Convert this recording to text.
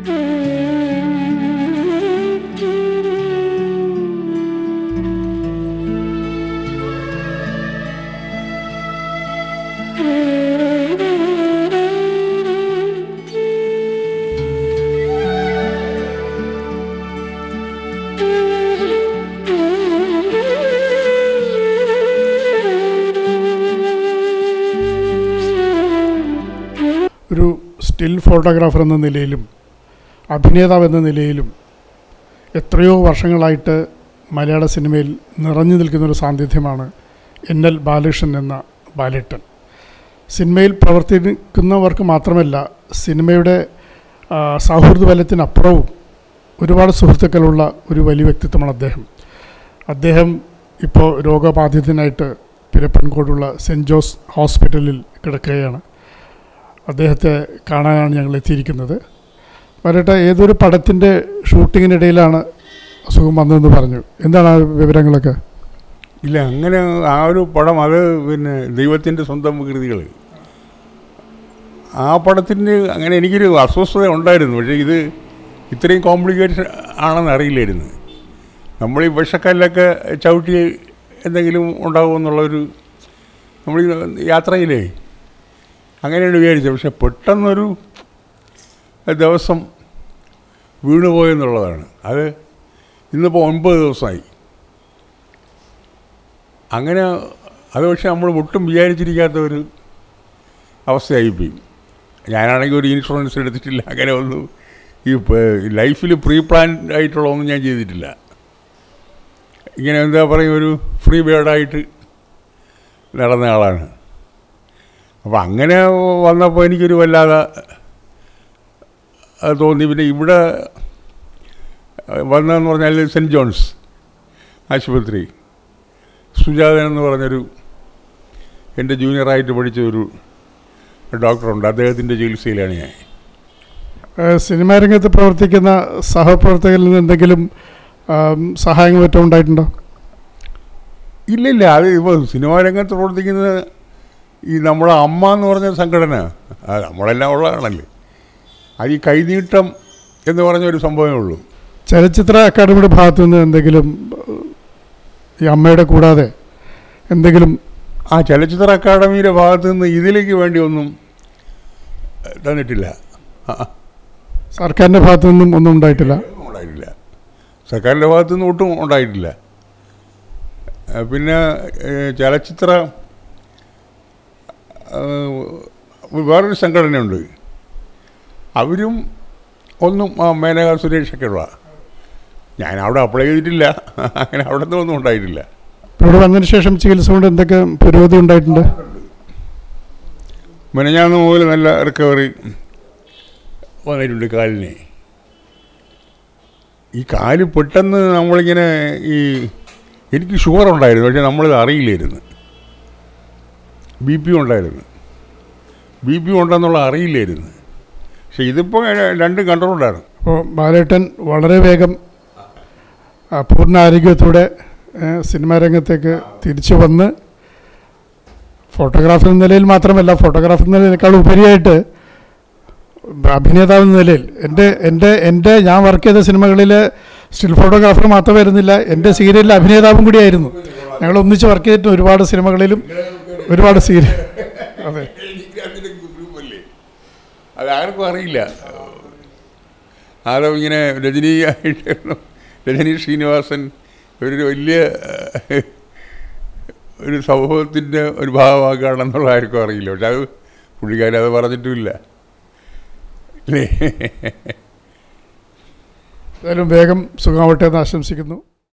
ഒരു still photographer എന്ന നിലയിലും അഭിനേതാവ് എന്ന നിലയിലും എത്രയോ വർഷങ്ങളായിട്ട് മലയാള സിനിമയിൽ നിറഞ്ഞു നിൽക്കുന്നൊരു സാന്നിധ്യമാണ് എൻ എൽ ബാലകൃഷ്ണൻ എന്ന ബാലേട്ടൻ സിനിമയിൽ പ്രവർത്തിക്കുന്നവർക്ക് മാത്രമല്ല സിനിമയുടെ ആ, സൗഹൃദ ബലത്തിനപ്പുറവും ഒരുപാട് സുഹൃത്തുക്കളുള്ള ഒരു വലിയ വ്യക്തിത്വമാണ് അദ്ദേഹം അദ്ദേഹം ഇപ്പോൾ രോഗബാധിതനായിട്ട് പിരപ്പൻകോടുള്ള സെൻറ്റ് ജോസ് ഹോസ്പിറ്റലിൽ കിടക്കുകയാണ് അദ്ദേഹത്തെ കാണാനാണ് ഞങ്ങൾ എത്തിയിരിക്കുന്നത് വരട്ടെ ഏതൊരു പടത്തിൻ്റെ ഷൂട്ടിങ്ങിനിടയിലാണ് അസുഖം വന്നതെന്ന് പറഞ്ഞു എന്താണ് ആ വിവരങ്ങളൊക്കെ ഇല്ല അങ്ങനെ ആ ഒരു പടം അത് പിന്നെ ദൈവത്തിൻ്റെ സ്വന്തം വികൃതികൾ ആ പടത്തിന് അങ്ങനെ എനിക്കൊരു അസ്വസ്ഥത ഉണ്ടായിരുന്നു പക്ഷേ ഇത് ഇത്രയും കോംപ്ലിക്കേഷൻ ആണെന്ന് അറിയില്ലായിരുന്നു നമ്മൾ ഈ വിഷക്കല്ലൊക്കെ ചവിട്ടി എന്തെങ്കിലും ഉണ്ടാകുമെന്നുള്ളൊരു നമ്മൾ ഈ യാത്രയിലേ അങ്ങനെയാണ് വിചാരിച്ചത് പക്ഷെ പെട്ടെന്നൊരു ദിവസം വീണുപോയെന്നുള്ളതാണ് അത് ഇന്നിപ്പോൾ ഒൻപത് ദിവസമായി അങ്ങനെ അത് പക്ഷെ നമ്മൾ ഒട്ടും വിചാരിച്ചിരിക്കാത്ത ഒരു അവസ്ഥയായിപ്പോയി ഞാനാണെങ്കിൽ ഒരു ഇൻഷുറൻസ് എടുത്തിട്ടില്ല അങ്ങനെ ഒന്നും ഈ ലൈഫിൽ പ്രീ പ്ലാൻ ആയിട്ടുള്ള ഒന്നും ഞാൻ ചെയ്തിട്ടില്ല ഇങ്ങനെ എന്താ പറയുക ഒരു ഫ്രീ ബേർഡായിട്ട് നടന്ന ആളാണ് അപ്പോൾ അങ്ങനെ വന്നപ്പോൾ എനിക്കൊരു വല്ലാതെ അത് തോന്നി പിന്നെ ഇവിടെ വന്നതെന്ന് പറഞ്ഞാൽ സെൻറ്റ് ജോൺസ് ആശുപത്രി സുജാതൻ എന്ന് പറഞ്ഞൊരു എൻ്റെ ജൂനിയറായിട്ട് പഠിച്ച ഒരു ഡോക്ടറുണ്ട് അദ്ദേഹത്തിൻ്റെ ചികിത്സയിലാണ് ഞാൻ ഏഹ് സിനിമാ രംഗത്ത് പ്രവർത്തിക്കുന്ന സഹപ്രവർത്തകരിൽ നിന്ന് എന്തെങ്കിലും ആം, സഹായങ്ങൾ മറ്റും ഉണ്ടായിട്ടുണ്ടോ ഇല്ല ഇല്ല അത് ഇപ്പോൾ സിനിമാ രംഗത്ത് പ്രവർത്തിക്കുന്ന ഈ നമ്മളെ അമ്മ എന്ന് പറഞ്ഞ സംഘടന അത് നമ്മളെല്ലാം ഉള്ളതാണല്ലേ അത് ഈ കൈനീട്ടം എന്ന് പറഞ്ഞ ഒരു സംഭവമേ ഉള്ളൂ ചലച്ചിത്ര അക്കാദമിയുടെ ഭാഗത്തു നിന്ന് എന്തെങ്കിലും ഏഹ്, ഈ അമ്മയുടെ കൂടാതെ എന്തെങ്കിലും ആ ചലച്ചിത്ര അക്കാദമിയുടെ ഭാഗത്ത് നിന്ന് ഇതിലേക്ക് വേണ്ടി ഒന്നും ഏഹ്, തന്നിട്ടില്ല ആ, ആ. സർക്കാരിൻ്റെ ഭാഗത്തു നിന്നും ഒന്നും ഉണ്ടായിട്ടില്ല ഒന്നും ഉണ്ടായിട്ടില്ല സർക്കാരിൻ്റെ ഭാഗത്തു നിന്ന് ഒട്ടും ഉണ്ടായിട്ടില്ല ഏഹ് പിന്നെ ഏഹ് ചലച്ചിത്ര ഏഹ് വേറൊരു സംഘടനയുണ്ട് അവരും ഒന്നും ആ മേനക സുരേഷൊക്കെ ഉള്ള ഞാൻ അവിടെ അപ്ലൈ ചെയ്തിട്ടില്ല അങ്ങനെ അവിടെ നിന്ന് ഒന്നും ഉണ്ടായിട്ടില്ല ഇവിടെ വന്നതിന് ശേഷം ചികിത്സ കൊണ്ട് എന്തൊക്കെ പുരോഗതി ഉണ്ടായിട്ടുണ്ട് മെനഞ്ഞാന്ന് മുതൽ നല്ല റിക്കവറി വന്നിട്ടുണ്ട് കാലിന് ഈ കാല് പെട്ടെന്ന് നമ്മളിങ്ങനെ ഈ എനിക്ക് ഷുഗർ ഉണ്ടായിരുന്നു പക്ഷേ നമ്മളിത് അറിയില്ലായിരുന്നു ബി പി ഉണ്ടായിരുന്നു ബി പി ഉണ്ടെന്നുള്ള അറിയില്ലായിരുന്നു പക്ഷെ ഇതിപ്പോൾ രണ്ടും കൺട്രോൾഡാണ് അപ്പോൾ ബാലേട്ടൻ വളരെ വേഗം ആ, പൂർണ്ണ ആരോഗ്യത്തോടെ ഏഹ്, സിനിമാ രംഗത്തേക്ക് തിരിച്ചു വന്ന് ഫോട്ടോഗ്രാഫർ എന്ന നിലയിൽ മാത്രമല്ല ഫോട്ടോഗ്രാഫർ എന്ന നിലയിനേക്കാൾ ഉപരിയായിട്ട് അഭിനേതാവ് എന്ന നിലയിൽ എൻ്റെ എൻ്റെ എൻ്റെ ഞാൻ വർക്ക് ചെയ്ത സിനിമകളിൽ സ്റ്റിൽ ഫോട്ടോഗ്രാഫർ മാത്രമായിരുന്നില്ല എൻ്റെ സീരിയലിലെ അഭിനേതാവും കൂടിയായിരുന്നു ഞങ്ങൾ ഒന്നിച്ച് വർക്ക് ചെയ്തിട്ട് ഒരുപാട് സിനിമകളിലും ഒരുപാട് സീരിയൽ അതെ അത് ആർക്കും അറിയില്ല ആരോ ഇങ്ങനെ രജനി ആയിട്ട് രജനി ശ്രീനിവാസൻ ഒരു വലിയ ഏഹ്, ഒരു സമൂഹത്തിൻ്റെ ഒരു ഭാഗമാക്കുകയാണെന്നുള്ള ആർക്കും അറിയില്ല പക്ഷെ അത് പുള്ളിക്കാരൻ അത് പറഞ്ഞിട്ടുമില്ല അല്ലേ എന്തായാലും വേഗം സുഖമാവട്ടെ എന്ന് ആശംസിക്കുന്നു